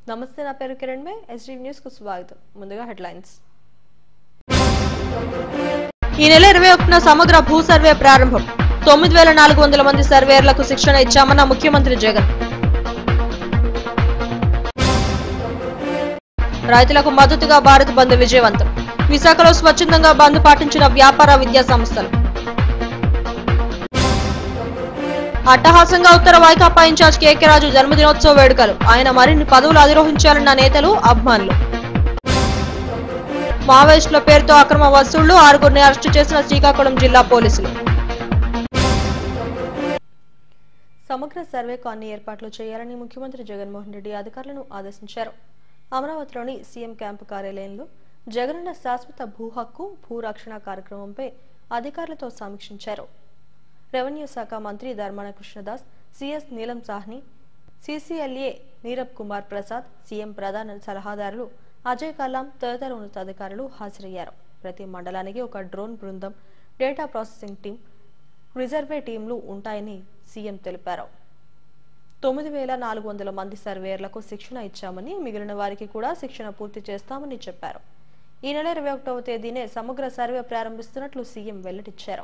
నమస్తే నా పేరు కిరణ్ మే ఎస్డీ న్యూస్ కు స్వాగతం ముందుగా హెడ్లైన్స్ ఈ నెల ఇరవై ఒకటిన సమగ్ర భూ సర్వే ప్రారంభం తొమ్మిది వేల నాలుగు వందల మంది సర్వేయర్లకు శిక్షణ ఇచ్చామన్న ముఖ్యమంత్రి జగన్ రైతులకు మద్దతుగా భారత్ బంద్ విజయవంతం విశాఖలో స్వచ్ఛందంగా బంద్ పాటించిన వ్యాపార విద్యా సంస్థలు అట్టహాసంగా ఉత్తర వైకాపా ఇన్ఛార్జ్ కేకే రాజు జన్మదినోత్సవ వేడుకలు ఆయన మరిన్ని పదవులు అధిరోహించాలన్న నేతలు అభిమానులు మావోయిస్టుల పేరుతో అక్రమ వసూళ్లు ఆరుగురిని అరెస్టు చేసిన శ్రీకాకుళం జిల్లా పోలీసులు సమగ్ర సర్వేకు అన్ని ఏర్పాట్లు చేయాలని ముఖ్యమంత్రి జగన్మోహన్ రెడ్డి అధికారులను ఆదేశించారు అమరావతిలోని సీఎం క్యాంపు కార్యాలయంలో జగనన్న శాశ్వత భూ హక్కు భూ రక్షణ కార్యక్రమంపై అధికారులతో సమీక్షించారు రెవెన్యూ శాఖ మంత్రి Dharmana Krishnadas CS Neelam Sawhney CCLA Nirab Kumar Prasad CM ప్రధాన సలహాదారులు అజయ్ కలాం తదితర ఉన్నతాధికారులు హాజరయ్యారు ప్రతి మండలానికి ఒక డ్రోన్ బృందం డేటా ప్రాసెసింగ్ టీం రిజర్వే టీంలు ఉంటాయని సీఎం తెలిపారు తొమ్మిది వేల నాలుగు వందల మంది సర్వేయర్లకు శిక్షణ ఇచ్చామని మిగిలిన వారికి కూడా శిక్షణ పూర్తి చేస్తామని చెప్పారు ఈ నెల ఇరవై ఒకటవ తేదీనే సమగ్ర సర్వే ప్రారంభిస్తున్నట్లు సీఎం వెల్లడించారు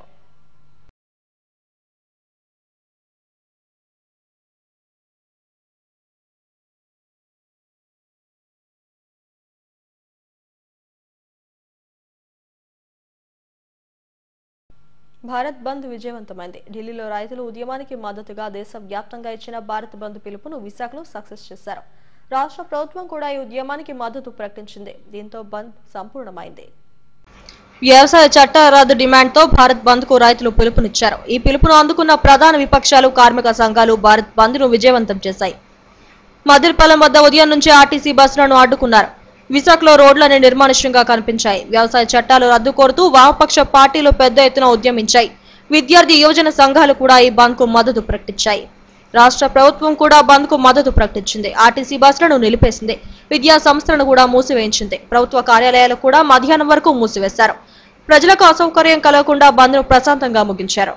భారత్ బంద్ విజయవంతమైంది ఢిల్లీలో రైతులు ఉద్యమానికి మద్దతుగా దేశవ్యాప్తంగా ఇచ్చిన భారత్ బంద్ పిలుపును విశాఖలో సక్సెస్ చేశారు రాష్ట్ర ప్రభుత్వం కూడా ఈ ఉద్యమానికి మద్దతు ప్రకటించింది దీంతో బంద్ సంపూర్ణమైంది వ్యవసాయ చట్ట రద్దు డిమాండ్తో భారత్ బంద్ కు రైతులు పిలుపునిచ్చారు ఈ పిలుపును అందుకున్న ప్రధాన విపక్షాలు కార్మిక సంఘాలు భారత్ బంద్ ను విజయవంతం చేశాయి మదిరిపాలెం వద్ద ఉదయం నుంచి ఆర్టీసీ బస్సులను అడ్డుకున్నారు విశాఖలో రోడ్లన్నీ నిర్మానుష్యంగా కనిపించాయి వ్యవసాయ చట్టాలు రద్దు కోరుతూ వామపక్ష పార్టీలు పెద్ద ఎత్తున ఉద్యమించాయి విద్యార్థి యువజన సంఘాలు కూడా ఈ బంద్ కు మద్దతు ప్రకటించాయి రాష్ట్ర ప్రభుత్వం కూడా బంద్ కు మద్దతు ప్రకటించింది ఆర్టీసీ బస్సులను నిలిపేసింది విద్యా సంస్థలను కూడా మూసివేయించింది ప్రభుత్వ కార్యాలయాలు కూడా మధ్యాహ్నం వరకు మూసివేశారు ప్రజలకు అసౌకర్యం కలగకుండా బంద్ ను ప్రశాంతంగా ముగించారు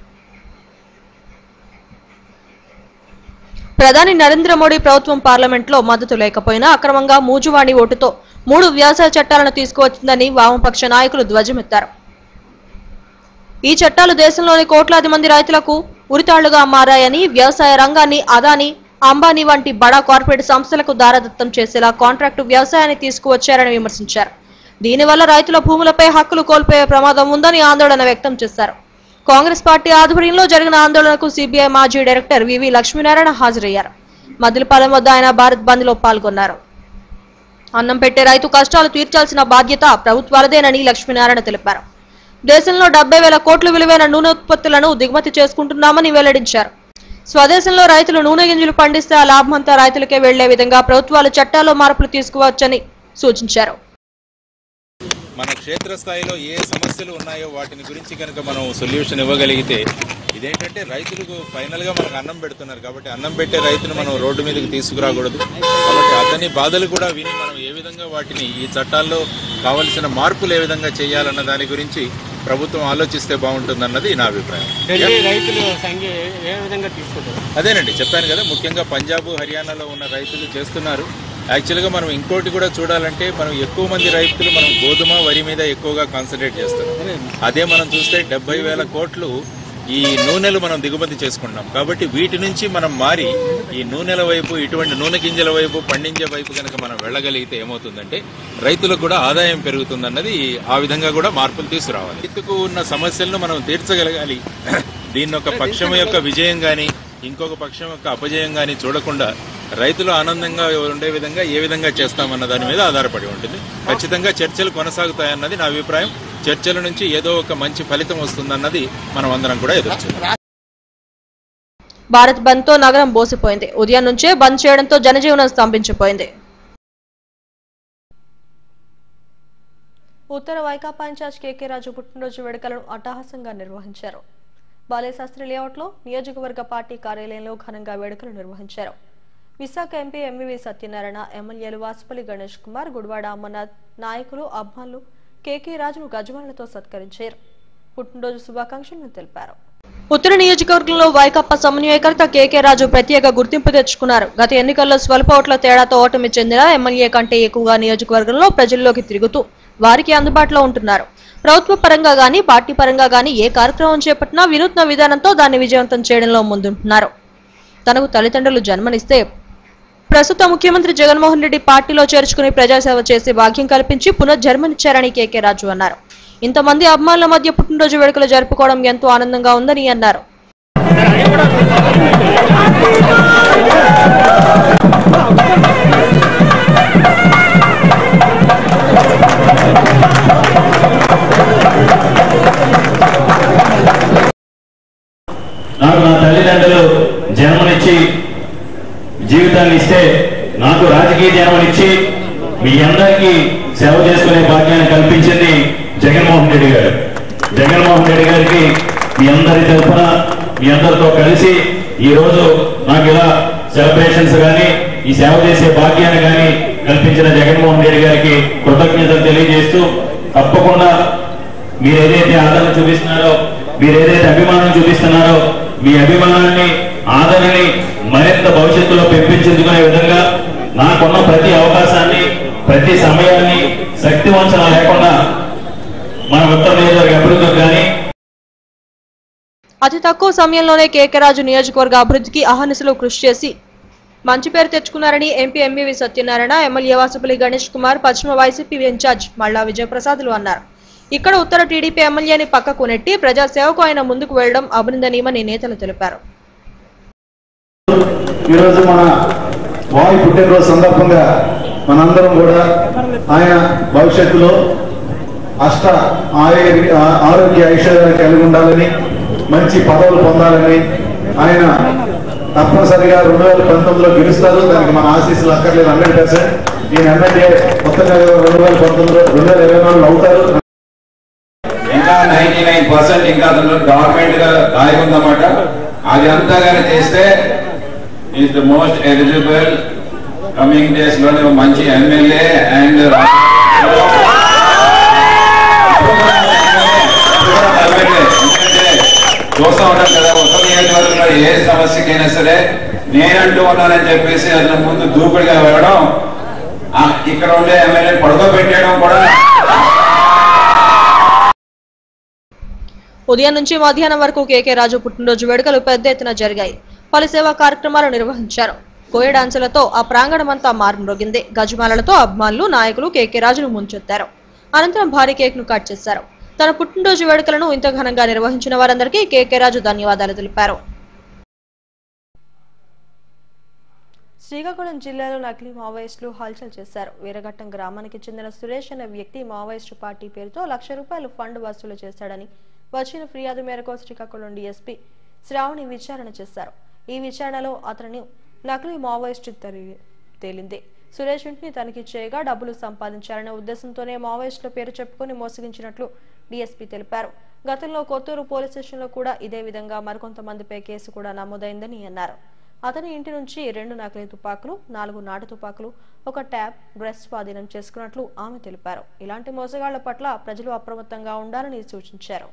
ప్రధాని నరేంద్ర మోడీ ప్రభుత్వం పార్లమెంట్లో మద్దతు లేకపోయినా అక్రమంగా మూజువాణి ఓటుతో మూడు వ్యవసాయ చట్టాలను తీసుకువచ్చిందని వామపక్ష నాయకులు ధ్వజమెత్తారు ఈ చట్టాలు దేశంలోని కోట్లాది మంది రైతులకు ఉరితాళ్లుగా మారాయని వ్యవసాయ రంగాన్ని అదాని అంబానీ వంటి బడా కార్పొరేట్ సంస్థలకు దారదత్తం చేసేలా కాంట్రాక్టు వ్యవసాయాన్ని తీసుకువచ్చారని విమర్శించారు దీనివల్ల రైతుల భూములపై హక్కులు కోల్పోయే ప్రమాదం ఉందని ఆందోళన వ్యక్తం చేశారు కాంగ్రెస్ పార్టీ ఆధ్వర్యంలో జరిగిన ఆందోళనకు సిబిఐ మాజీ డైరెక్టర్ వివి లక్ష్మీనారాయణ హాజరయ్యారు మదిలిపాలెం వద్ద ఆయన భారత్ బంద్ లో పాల్గొన్నారు అన్నం పెట్టే రైతు కష్టాలు తీర్చాల్సిన బాధ్యత ప్రభుత్వాలదేనని లక్ష్మీనారాయణ తెలిపారు దేశంలో డెబ్బై వేల కోట్ల విలువైన నూనె ఉత్పత్తులను దిగుమతి చేసుకుంటున్నామని వెల్లడించారు స్వదేశంలో రైతులు నూనె గింజలు పండిస్తే ఆ లాభమంతా రైతులకే వెళ్లే విధంగా ప్రభుత్వాలు చట్టాల్లో మార్పులు తీసుకువచ్చని సూచించారు మన క్షేత్రస్థాయిలో ఏ సమస్యలు ఉన్నాయో వాటిని గురించి కనుక మనం సొల్యూషన్ ఇవ్వగలిగితే ఇదేంటంటే రైతులకు ఫైనల్గా మనకు అన్నం పెడుతున్నారు కాబట్టి అన్నం పెట్టే రైతును మనం రోడ్డు మీదకి తీసుకురాకూడదు కాబట్టి అతని బాధలు కూడా విని మనం ఏ విధంగా వాటిని ఈ చట్టాల్లో కావలసిన మార్పులు ఏ విధంగా చేయాలన్న దాని గురించి ప్రభుత్వం ఆలోచిస్తే బాగుంటుందన్నది నా అభిప్రాయం ఢిల్లీ రైతులు సంఖ్య ఏ విధంగా తీసుకుంటారు అదేనండి చెప్పాను కదా ముఖ్యంగా పంజాబ్ హర్యానాలో ఉన్న రైతులు చేస్తున్నారు యాక్చువల్గా మనం ఇంకోటి కూడా చూడాలంటే మనం ఎక్కువ మంది రైతులు మనం గోధుమ వరి మీద ఎక్కువగా కాన్సన్ట్రేట్ చేస్తున్నాం అదే మనం చూస్తే డెబ్బై వేల కోట్లు ఈ నూనెలు మనం దిగుమతి చేసుకుంటున్నాం కాబట్టి వీటి నుంచి మనం మారి ఈ నూనెల వైపు ఇటువంటి నూనె గింజల వైపు పండించే వైపు కనుక మనం వెళ్ళగలిగితే ఏమవుతుందంటే రైతులకు కూడా ఆదాయం పెరుగుతుందన్నది ఆ విధంగా కూడా మార్పులు తీసుకురావాలి రైతుకు ఉన్న సమస్యలను మనం తీర్చగలగాలి దీన్ని ఒక పక్షం యొక్క విజయం కానీ ఇంకొక పక్షం యొక్క అపజయం కానీ చూడకుండా రైతులు ఆనందంగా ఉండే విధంగా ఏ విధంగా చేస్తామన్న దాని మీద ఆధారపడి ఉంటుంది ఖచ్చితంగా చర్చలు కొనసాగుతాయన్నది నా అభిప్రాయం చర్చల నుంచి ఏదో ఒక మంచి ఫలితం వస్తుందన్నది మనం అందరం కూడా ఎదుర్చూద్దాం భారత్ బంద్ తో నగరం బోసిపోయింది ఉదయం నుంచే బంద్ చేయడంతో జనజీవనం స్తంభించిపోయింది ఉత్తర వైకాపా ఇన్ఛార్జ్ కేకే రాజు పుట్టినరోజు వేడుకలను అట్టహాసంగా నిర్వహించారు బాలేశాస్త్రి లేఅవుట్లో నియోజకవర్గ పార్టీ కార్యాలయంలో ఘనంగా వేడుకలు నిర్వహించారు విశాఖ ఎంపీ ఎంవివి సత్యనారాయణ ఎమ్మెల్యేలు వాసుపల్లి గణేష్ కుమార్ గుడివాడ అమర్నాథ్ నాయకులు అభిమానులు కేకే రాజును గజమాలతో సత్కరించారు పుట్టినరోజు శుభాకాంక్షలను తెలిపారు ఉత్తర నియోజకవర్గంలో వైకాపా సమన్వయకర్త కేకే రాజు ప్రత్యేక గుర్తింపు తెచ్చుకున్నారు గత ఎన్నికల్లో స్వల్ప ఓట్ల తేడాతో ఓటమి చెందిన ఎమ్మెల్యే కంటే ఎక్కువగా నియోజకవర్గంలో ప్రజల్లోకి తిరుగుతూ వారికి అందుబాటులో ఉంటున్నారు ప్రభుత్వ పరంగా గానీ పార్టీ పరంగా గానీ ఏ కార్యక్రమం చేపట్టినా వినూత్న విధానంతో దాన్ని విజయవంతం చేయడంలో ముందుంటున్నారు తనకు తల్లిదండ్రులు జన్మనిస్తే ప్రస్తుత ముఖ్యమంత్రి జగన్మోహన్ రెడ్డి పార్టీలో చేర్చుకుని ప్రజాసేవ చేసే భాగ్యం కల్పించి పునర్జన్మనిచ్చారని కేకే రాజు అన్నారు ఇంతమంది అభిమానుల మధ్య పుట్టినరోజు వేడుకలు జరుపుకోవడం ఎంతో ఆనందంగా ఉందని అన్నారు నాకు నా తల్లిదండ్రులు జన్మనిచ్చి జీవితాన్ని ఇస్తే నాకు రాజకీయ జన్మనిచ్చి మీ అందరికీ సేవ చేసుకునే భాగ్యాన్ని కల్పించింది జగన్మోహన్ రెడ్డి గారు జగన్మోహన్ రెడ్డి గారికి మీ అందరి తరఫున మీ అందరితో కలిసి ఈ రోజు నాకు ఇలా సెలబ్రేషన్స్ కానీ ఈ సేవ చేసే భాగ్యాన్ని కానీ కల్పించిన జగన్మోహన్ రెడ్డి గారికి కృతజ్ఞతలు తెలియజేస్తూ తప్పకుండా మీరు ఏదైతే ఆదరణ చూపిస్తున్నారో మీరు ఏదైతే అభిమానం చూపిస్తున్నారో మీ అభిమానాన్ని ఆదరణని మరింత భవిష్యత్తులో పెంపించుకునే విధంగా నాకున్న ప్రతి అవకాశాన్ని ప్రతి సమయాన్ని శక్తి వంచన లేకుండా మన ఉత్తర నియోజకవర్గ అభివృద్ధికి కానీ అతి తక్కువ సమయంలోనే కేకే రాజు నియోజకవర్గ అభివృద్ధికి అహర్నిశలు కృషి చేసి మంచి పేరు తెచ్చుకున్నారని MP MBV Satyanarayana MLA Vasupalli Ganesh Kumar పశ్చిమ వైసీపీ ఇన్ఛార్జ్ మల్లా విజయప్రసాద్లు అన్నారు ఇక్కడ ఉత్తర టీడీపీ ఎమ్మెల్యేని పక్కకు నెట్టి ప్రజాసేవకు ఆయన ముందుకు వెళ్లడం అభినందనీయమని నేతలు తెలిపారు ఈరోజు మన వాయి పుట్టినరోజు సందర్భంగా మనందరం కూడా ఆయన భవిష్యత్తులో అష్ట ఆయ- ఆ- ఆరోగ్య ఐశ్వర్యాలు కలిగి ఉండాలని మంచి పదవులు పొందాలని ఆయన తప్పనిసరిగా రెండు వేల పంతొమ్మిదిలో గెలుస్తారు దానికి మన ఆశీస్సులు అక్కర్లేదు హండ్రెడ్ పర్సెంట్ ఈయన ఎమ్మెల్యే కొత్తగా రెండు వేల పంతొమ్మిదిలో రెండు వేల ఇరవై నాలుగులో అవుతారు ఇంకా నైన్టీ నైన్ పర్సెంట్ ఇంకా అందులో గవర్నమెంట్ గా దాగి ఉందన్నమాట అది అంతా కానీ చేస్తే is the most eligible coming days లో నువ్వు మంచి ఎమ్మెల్యే అండ్ చూస్తూ ఉంటాం కదా ఉత్తర నియోజకవర్గంలో ఏ సమస్యకైనా సరే నేనంటూ ఉన్నానని చెప్పేసి అతను ముందు దూకుడుగా వెళ్ళడం ఆ, ఇక్కడ ఉండే ఎమ్మెల్యే పడుకోబెట్టడం కూడా ఉదయం నుంచి మధ్యాహ్నం వరకు కేకే రాజు పుట్టినరోజు వేడుకలు పెద్ద ఎత్తున జరిగాయి పలు సేవా కార్యక్రమాలు నిర్వహించారు కోయ డాన్సులతో ఆ ప్రాంగణమంతా మారుమ్రోగింది గజమాలలతో అభిమానులు నాయకులు కేకే రాజును ముంచెత్తారు అనంతరం భారీ కేక్ ను కట్ చేశారు తన పుట్టినరోజు వేడుకలను ఇంత ఘనంగా నిర్వహించిన వారందరికీ కేకే రాజు ధన్యవాదాలు తెలిపారు శ్రీకాకుళం జిల్లాలో నకిలీ మావోయిస్టులు హల్చల్ చేశారు వీరఘట్టం గ్రామానికి చెందిన సురేష్ అనే వ్యక్తి మావోయిస్టు పార్టీ పేరుతో లక్ష రూపాయలు ఫండ్ వసూలు చేశాడని వచ్చిన ఫిర్యాదు మేరకు శ్రీకాకుళం డీఎస్పీ శ్రావణి విచారణ చేశారు ఈ విచారణలో అతని నకిలీ మావోయిస్టు తెలి- తేలింది సురేష్ ఇంటిని తనిఖీ చేయగా డబ్బులు సంపాదించాలనే ఉద్దేశంతోనే మావోయిస్టుల పేరు చెప్పుకొని మోసగించినట్లు డీఎస్పీ తెలిపారు గతంలో కొత్తూరు పోలీస్ స్టేషన్లో కూడా ఇదే విధంగా మరికొంతమందిపై కేసు కూడా నమోదైందని అన్నారు అతని ఇంటి నుంచి రెండు నకిలీ తుపాకులు నాలుగు నాటు తుపాకులు ఒక ట్యాబ్ డ్రెస్ స్వాధీనం చేసుకున్నట్లు ఆమె తెలిపారు ఇలాంటి మోసగాళ్ల పట్ల ప్రజలు అప్రమత్తంగా ఉండాలని సూచించారు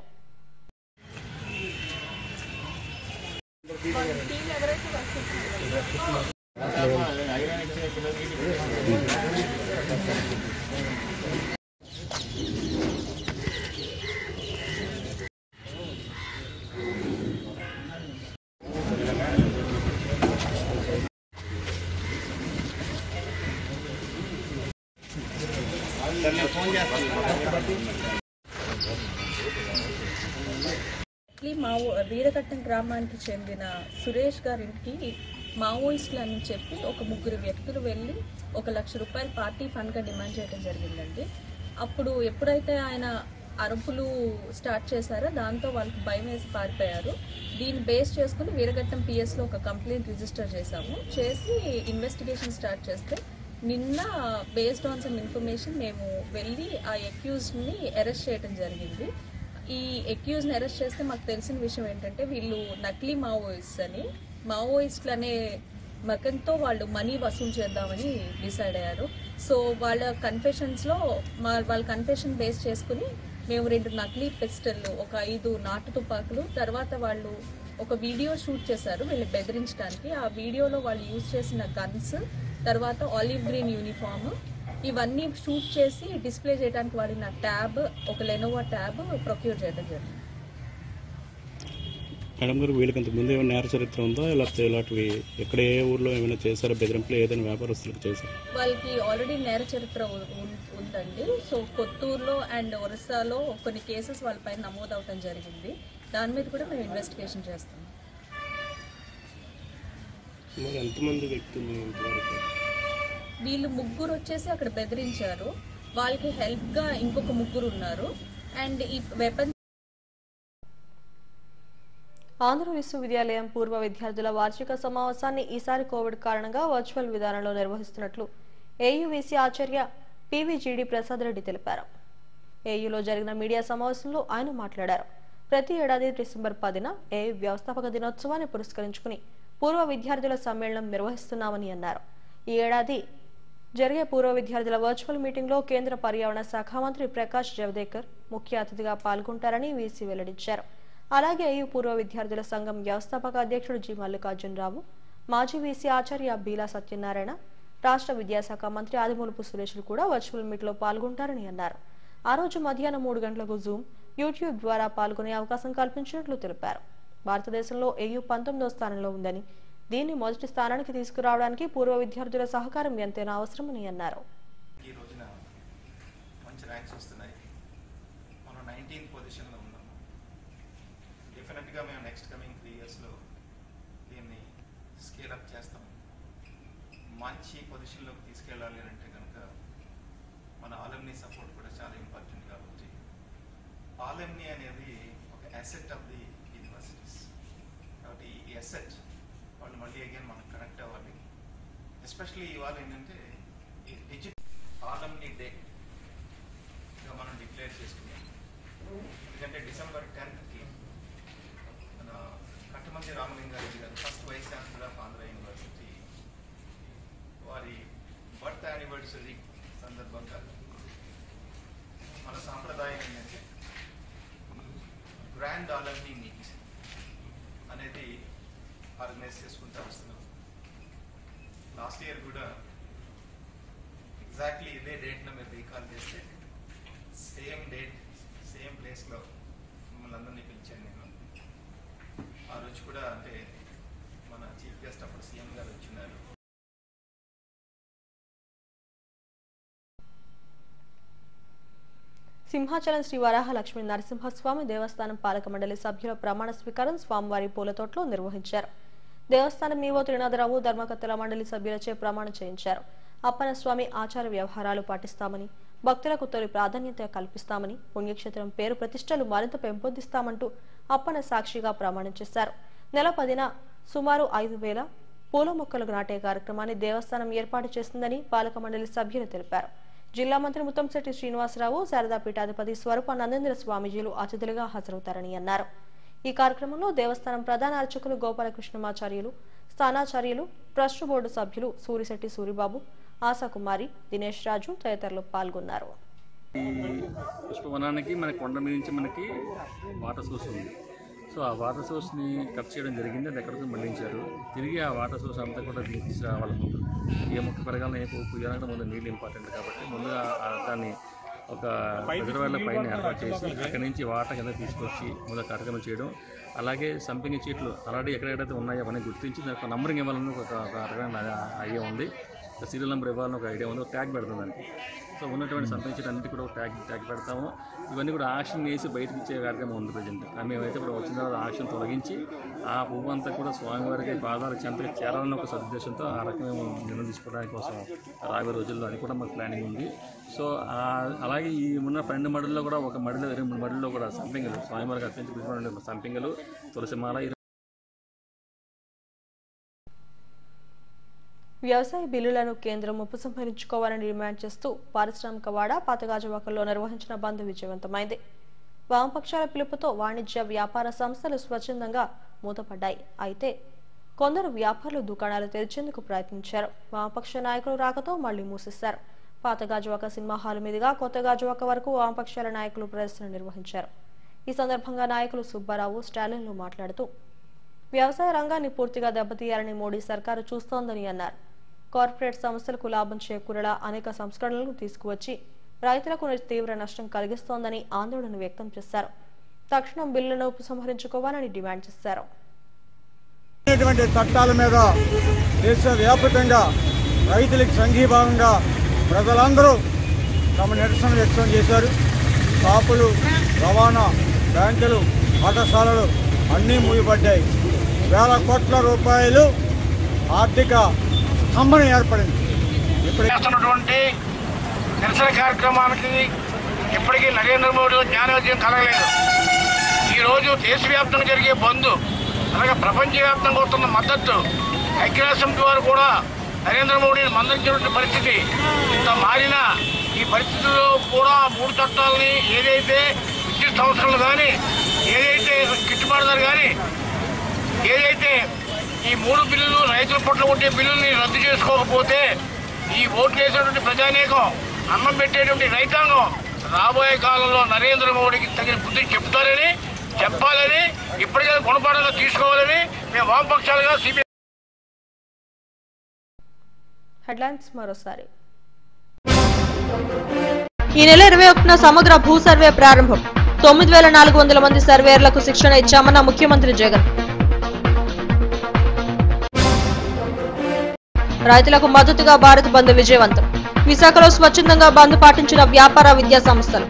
ఈ మావో వీరఘట్టం గ్రామానికి చెందిన సురేష్ గారింటికి మావోయిస్టులు అని చెప్పి ఒక ముగ్గురు వ్యక్తులు వెళ్ళి ఒక లక్ష రూపాయలు పార్టీ ఫండ్గా డిమాండ్ చేయడం జరిగిందండి అప్పుడు ఎప్పుడైతే ఆయన అరుపులు స్టార్ట్ చేశారో దాంతో వాళ్ళకి భయం వేసి పారిపోయారు దీన్ని బేస్ చేసుకుని వీరఘట్టం పిఎస్లో ఒక కంప్లైంట్ రిజిస్టర్ చేశాము చేసి ఇన్వెస్టిగేషన్ స్టార్ట్ చేస్తే నిన్న బేస్డ్ ఆన్ సమ్ ఇన్ఫర్మేషన్ మేము వెళ్ళి ఆ అక్యూజ్డ్ని అరెస్ట్ చేయడం జరిగింది ఈ అక్యూజ్ని అరెస్ట్ చేస్తే మాకు తెలిసిన విషయం ఏంటంటే వీళ్ళు నకిలీ మావోయిస్ట్ అని మావోయిస్టులు అనే మకంతో వాళ్ళు మనీ వసూలు చేద్దామని డిసైడ్ అయ్యారు సో వాళ్ళ కన్ఫెషన్స్లో మా వాళ్ళ కన్ఫెషన్ బేస్ చేసుకుని మేము రెండు నకిలీ పిస్టల్ ఒక ఐదు నాటు తుపాకులు తర్వాత వాళ్ళు ఒక వీడియో షూట్ చేశారు వీళ్ళని బెదిరించడానికి ఆ వీడియోలో వాళ్ళు యూజ్ చేసిన గన్స్ తర్వాత ఆలివ్ గ్రీన్ యూనిఫామ్ ఇవన్నీ షూట్ చేసి డిస్ప్లే చేయడానికి వాడిన ట్యాబ్ ఒక లెనోవా ట్యాబ్ ప్రొక్యూర్ చేయడం జరిగింది మేడం గారు వీళ్ళకి ఇంతకు ముందు ఏమైనా నేర చరిత్ర ఉందా ఇలా ఇలాంటివి ఎక్కడ ఏ ఊర్లో ఏమైనా చేశారా బెదిరింపులు ఏదైనా వ్యాపారస్తులకు చేశారు వాళ్ళకి ఆల్రెడీ నేర చరిత్ర ఉ- ఉం- ఉందండి సో కొత్తూరులో అండ్ ఒరిస్సాలో కొన్ని కేసెస్ వాళ్ళపైన నమోదు అవటం జరిగింది దాని మీద కూడా మేము ఇన్వెస్టిగేషన్ చేస్తాం మరి ఎంతమంది వ్యక్తులు ఇంతవరకు వీళ్ళు ముగ్గురు వచ్చేసి అక్కడ బెదిరించారు వాళ్ళకి హెల్ప్గా ఇంకొక ముగ్గురు ఉన్నారు అండ్ ఈ వెపన్ ఆంధ్ర విశ్వవిద్యాలయం పూర్వ విద్యార్థుల వార్షిక సమావేశాన్ని ఈసారి కోవిడ్ కారణంగా వర్చువల్ విధానంలో నిర్వహిస్తున్నట్లు ఏయువిసి ఆచార్య పివిజిడి ప్రసాద్ రెడ్డి తెలిపారు ఏయులో జరిగిన మీడియా సమావేశంలో ఆయన మాట్లాడారు ప్రతి ఏడాది డిసెంబర్ పదిన ఏయు వ్యవస్థాపక దినోత్సవాన్ని పురస్కరించుకుని పూర్వ విద్యార్థుల సమ్మేళనం నిర్వహిస్తున్నామని అన్నారు ఈ ఏడాది జరిగే పూర్వ విద్యార్థుల వర్చువల్ మీటింగ్లో కేంద్ర పర్యావరణ శాఖ మంత్రి ప్రకాష్ జవదేకర్ ముఖ్య అతిథిగా పాల్గొంటారని వీసీ వెల్లడించారు అలాగే ఈ పూర్వ విద్యార్థుల సంఘం వ్యవస్థాపక అధ్యక్షుడు జి మల్లికార్జునరావు మాజీ వీసీ ఆచార్య బీలా సత్యనారాయణ రాష్ట్ర విద్యాశాఖ మంత్రి ఆదిమూలపు సురేష్లు కూడా వర్చువల్ మీట్లో పాల్గొంటారని అన్నారు ఆ రోజు మధ్యాహ్నం మూడు గంటలకు జూమ్ యూట్యూబ్ ద్వారా పాల్గొనే అవకాశం కల్పించినట్లు తెలిపారు భారతదేశంలో ఏయు పంతొమ్మిదో స్థానంలో ఉందని దీన్ని మొదటి స్థానానికి తీసుకురావడానికి పూర్వ విద్యార్థుల సహకారం ఎంతైనా అవసరమని అన్నారు ఈ రోజున మంచి ర్యాంక్స్ వస్తున్నాయి మనం నైన్టీన్త్ పొజిషన్లో ఉన్నాము డెఫినెట్గా మేము నెక్స్ట్ కమింగ్ త్రీ ఇయర్స్లో దీన్ని స్కేల్ అప్ చేస్తాం మంచి పొజిషన్లోకి తీసుకెళ్ళాలి అని అంటే కనుక మన ఆలమ్ని సపోర్ట్ కూడా చాలా ఇంపార్టెంట్ కాబట్టి ఆలమ్ని అనేది ఒక అసెట్ ఆఫ్ ది యూనివర్సిటీస్ కాబట్టి ఈ అసెట్ వాళ్ళు మళ్ళీ అగైన్ మనకు కనెక్ట్ అవ్వాలి ఎస్పెషలీ ఇవాళ ఏంటంటే ఈ డిజిటల్ ఆలమ్ని డే గా మనం డిక్లేర్ చేసుకున్నాం ఎందుకంటే డిసెంబర్ టెన్త్కి మన కట్టమంది రామలింగారెడ్డి గారు first vice chancellor of Andhra university వారి బర్త్ యానివర్సరీ సందర్భంగా మన సాంప్రదాయం ఏంటంటే గ్రాండ్ ఆలమ్ని మీట్ అనేది ఆర్గనైజ్ చేసుకుంటూ వస్తున్నాం లాస్ట్ ఇయర్ కూడా ఎగ్జాక్ట్లీ ఇదే డేట్న మీరు రీకాల్ చేస్తే సేమ్ డేట్ సేమ్ ప్లేస్లో మిమ్మల్ని అందరినీ పిలిచాను నేను ఆ రోజు కూడా అంటే మన చీఫ్ గెస్ట్ అప్పుడు సీఎం గారు వచ్చినారు సింహాచలం శ్రీ వరాహ లక్ష్మీ నరసింహస్వామి దేవస్థానం పాలక మండలి సభ్యుల ప్రమాణ స్వీకారం స్వామివారి పూలతోటలో నిర్వహించారు దేవస్థానం ఈవో త్రినాథరావు ధర్మకర్తల మండలి సభ్యులచే ప్రమాణం చేయించారు అప్పన స్వామి ఆచార వ్యవహారాలు పాటిస్తామని భక్తులకు తొలి ప్రాధాన్యత కల్పిస్తామని పుణ్యక్షేత్రం పేరు ప్రతిష్టలు మరింత పెంపొందిస్తామంటూ అప్పన సాక్షిగా ప్రమాణం చేశారు నెల పదిన సుమారు ఐదు వేల పూల మొక్కలు నాటే కార్యక్రమాన్ని దేవస్థానం ఏర్పాటు చేస్తుందని పాలక మండలి సభ్యులు తెలిపారు జిల్లా మంత్రి ముత్తంశెట్టి శ్రీనివాసరావు శారదా పీఠాధిపతి స్వరూప నందేంద్ర స్వామీజీలు అతిథులుగా హాజరవుతారని అన్నారు ఈ కార్యక్రమంలో దేవస్థానం ప్రధాన అర్చకులు గోపాలకృష్ణమాచార్యులు స్థానాచార్యులు ట్రస్ట్ బోర్డు సభ్యులు సూరిశెట్టి సూరిబాబు ఆశాకుమారి దినేష్ రాజు తదితరులు పాల్గొన్నారు పుష్పవనానికి మన కొండ మీద నుంచి మనకి వాటర్ సోర్స్ ఉంది సో ఆ వాటర్ సోర్స్ని కట్ చేయడం జరిగింది అది ఎక్కడికి మళ్ళించారు తిరిగి ఆ వాటర్ సోర్స్ అంతా కూడా దీనికి తీసుకురావాలి ముందు ఏ మొక్క పెరగాలని ఏ పువ్వు పూయాలంటే ముందు నీళ్ళు ఇంపార్టెంట్ కాబట్టి ముందుగా ఆ దాన్ని ఒక రిజర్వాయర్ల పైన ఏర్పాటు చేసి అక్కడి నుంచి వాటర్ కింద తీసుకొచ్చి ముందు కార్యక్రమం చేయడం అలాగే సంపింగ్ చీట్లు ఆల్రెడీ ఎక్కడెక్కడైతే ఉన్నాయో అవన్నీ గుర్తించి దానికి ఒక నంబరింగ్ ఇవ్వాలని ఒక ఒక రకమైన ఐడియా ఉంది ఒక సీరియల్ నెంబర్ ఇవ్వాలని ఒక ఐడియా ఉంది ఒక ట్యాగ్ పెడుతుంది దానికి సో ఉన్నటువంటి సంపించిన అన్నిటి కూడా ఒక ట్యాగ్ ట్యాగ్ పెడతాము ఇవన్నీ కూడా ఆక్షన్ వేసి బయటకు ఇచ్చే కార్యక్రమం ఉంది ప్రజెంట్ మేమైతే ఇప్పుడు వచ్చిన తర్వాత ఆక్షన్ తొలగించి ఆ పువ్వు అంతా కూడా స్వామివారికి పాదాల చెంతగా చేరాలని ఒక సదుద్దేశంతో ఆ రకమైన నిర్ణయం తీసుకోవడానికి కోసం రాబోయే రోజుల్లో అది కూడా మాకు ప్లానింగ్ ఉంది సో ఆ- అలాగే ఈ ఉన్న పన్నెండు మడుల్లో కూడా ఒక మడిలో ఇరవై మూడు మడుల్లో కూడా సంపింగలు స్వామివారికి అర్పించి సంపింగలు తులసిమాల ఇరవై వ్యవసాయ బిల్లులను కేంద్రం ఉపసంహరించుకోవాలని డిమాండ్ చేస్తూ పారిశ్రామిక వాడ పాతగాజువాకల్లో నిర్వహించిన బంద్ విజయవంతమైంది వామపక్షాల పిలుపుతో వాణిజ్య వ్యాపార సంస్థలు స్వచ్ఛందంగా మూతపడ్డాయి అయితే కొందరు వ్యాపారులు దుకాణాలు తెరిచేందుకు ప్రయత్నించారు వామపక్ష నాయకులు రాకతో మళ్లీ మూసేశారు పాత గాజువాక సినిమా హాల్ మీదుగా కొత్త గాజువాక వరకు వామపక్షాల నాయకులు ప్రదర్శన నిర్వహించారు ఈ సందర్భంగా నాయకులు సుబ్బారావు స్టాలిన్లు మాట్లాడుతూ వ్యవసాయ రంగాన్ని పూర్తిగా దెబ్బతీయాలని మోడీ సర్కారు చూస్తోందని అన్నారు కార్పొరేట్ సంస్థలకు లాభం చేకూరేలా అనేక సంస్కరణలను తీసుకువచ్చి రైతులకు తీవ్ర నష్టం కలిగిస్తోందని ఆందోళన వ్యక్తం చేశారు తక్షణం బిల్లును ఉపసంహరించుకోవాలని డిమాండ్ చేశారు అనేటువంటి చట్టాల మీద దేశవ్యాప్తంగా రైతులకు సంఘీభావంగా ప్రజలందరూ తమ నిరసన వ్యక్తం చేశారు షాపులు రవాణా బ్యాంకులు పాఠశాలలు అన్నీ మూయబడ్డాయి వేల కోట్ల రూపాయలు ఆర్థిక స్తంభన ఏర్పడింది ఇప్పుడు చేస్తున్నటువంటి నిరసన కార్యక్రమానికి ఇప్పటికీ నరేంద్ర మోడీ జ్ఞానోదయం కలగలేదు ఈరోజు దేశవ్యాప్తంగా జరిగే బంద్ అలాగే ప్రపంచవ్యాప్తంగా వస్తున్న మద్దతు ఐక్యరాజ్యసమితి వారు కూడా నరేంద్ర మోడీని మందలించినటువంటి పరిస్థితి ఇంత మారిన ఈ పరిస్థితుల్లో కూడా మూడు చట్టాలని ఏదైతే విద్యుత్ సంస్థలు కానీ ఏదైతే గిట్టుబాటు ధర కానీ ఏదైతే ఈ మూడు బిల్లులు రైతుల పట్ల ఉండే బిల్లుల్ని రద్దు చేసుకోకపోతే ఈ ఓట్లు వేసినటువంటి ప్రజానీకం అన్నం పెట్టేటువంటి రైతాంగం రాబోయే కాలంలో నరేంద్ర మోడీకి తగిన బుద్ధి చెప్తారని చెప్పాలని ఇప్పటికే గుణపాఠంగా తీసుకోవాలని మేము వామపక్షాలుగా సిబిఐ హెడ్లైన్స్ మరోసారి ఈ నెల ఇరవై ఒకటిన సమగ్ర భూ సర్వే ప్రారంభం తొమ్మిది వేల నాలుగు వందల మంది సర్వేయర్లకు శిక్షణ ఇచ్చామన్న ముఖ్యమంత్రి జగన్ రైతులకు మద్దతుగా భారత్ బంద్ విజయవంతం విశాఖలో స్వచ్ఛందంగా బంద్ పాటించిన వ్యాపార విద్యా సంస్థలు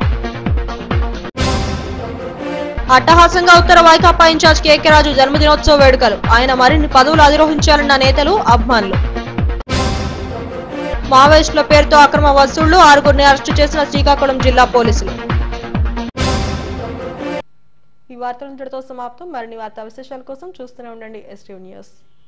అట్టహాసంగా ఉత్తర వైకాపా ఇన్ఛార్జ్ కేకే రాజు జన్మదినోత్సవ వేడుకలు ఆయన మరిన్ని పదవులు అధిరోహించాలన్న నేతలు అభిమానులు మావోయిస్టుల పేరుతో అక్రమ వసూళ్లు ఆరుగురిని అరెస్టు చేసిన శ్రీకాకుళం జిల్లా పోలీసులు ఈ వార్తలు ఇంతటితో సమాప్తం మరిన్ని వార్తా విశేషాల కోసం చూస్తూనే ఉండండి ఎస్టీవ్ న్యూస్